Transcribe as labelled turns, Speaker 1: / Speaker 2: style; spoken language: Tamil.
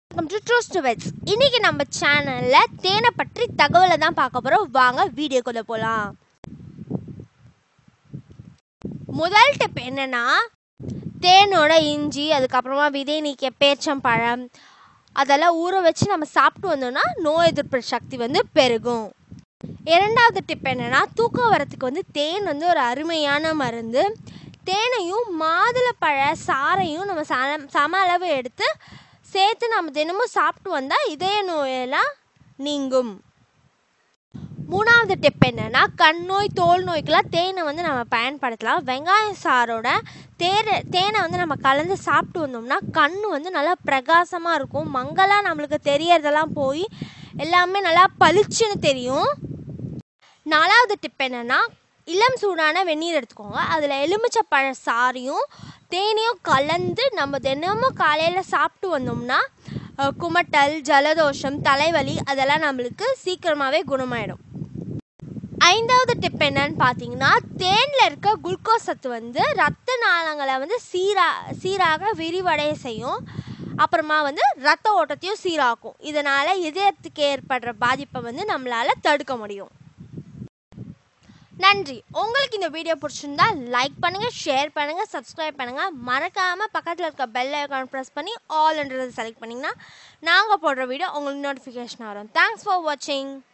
Speaker 1: welcome to trues to weds இன்னைக்கு நம்ம சேனலில் தேனை பற்றி தகவலை தான் பார்க்க போகிறோம் வாங்க வீடியோக்குள்ளே போகலாம் முதல் டிப் என்னன்னா தேனோட இஞ்சி அதுக்கப்புறமா விதை நீக்கிய பேச்சம்பழம் அதெல்லாம் ஊற வச்சு நம்ம சாப்பிட்டு வந்தோம்னா நோய் எதிர்ப்பு சக்தி வந்து பெருகும் இரண்டாவது டிப் என்னன்னா தூக்கம் வரத்துக்கு வந்து தேன் வந்து ஒரு அருமையான மருந்து தேனையும் மாதுளப்பழ சாறையும் நம்ம சம சம அளவு எடுத்து சேர்த்து நம்ம தினமும் சாப்பிட்டு வந்தால் இதய நோயெல்லாம் நீங்கும் மூணாவது டிப் என்னன்னா கண் நோய் தோல் நோய்க்கெல்லாம் தேனை வந்து நம்ம பயன்படுத்தலாம் வெங்காய சாரோட தேரை தேனை வந்து நம்ம கலந்து சாப்பிட்டு வந்தோம்னா கண் வந்து நல்லா பிரகாசமாக இருக்கும் மங்கலாக நம்மளுக்கு தெரியறதெல்லாம் போய் எல்லாமே நல்லா பளிச்சுன்னு தெரியும் நாலாவது டிப் என்னன்னா இளம் சூடான வெந்நீர் எடுத்துக்கோங்க அதில் எலுமிச்சப்பழ சாறையும் தேனையும் கலந்து நம்ம தினமும் காலையில் சாப்பிட்டு வந்தோம்னா அஹ், குமட்டல் ஜலதோஷம் தலைவலி அதெல்லாம் நம்மளுக்கு சீக்கிரமாகவே குணமாயிடும் ஐந்தாவது டிப் என்னன்னு பார்த்தீங்கன்னா தேனில் இருக்க குளுக்கோஸ் சத்து வந்து ரத்த நாளங்களை வந்து சீரா சீராக விரிவடைய செய்யும் அப்புறமா வந்து ரத்த ஓட்டத்தையும் சீராக்கும் இதனால் இதயத்துக்கு ஏற்படுற பாதிப்பை வந்து நம்மளால் தடுக்க முடியும் நன்றி உங்களுக்கு இந்த வீடியோ பிடிச்சிருந்தா லைக் பண்ணுங்கள் ஷேர் பண்ணுங்கள் சப்ஸ்கிரைப் பண்ணுங்கள் மறக்காமல் பக்கத்தில் இருக்க பெல் ஐக்கான் ப்ரெஸ் பண்ணி ஆல்ன்றதை செலக்ட் பண்ணிங்கன்னா நாங்கள் போடுற வீடியோ உங்களுக்கு நோட்டிஃபிகேஷன் வரும் தேங்க்ஸ் ஃபார் வாட்சிங்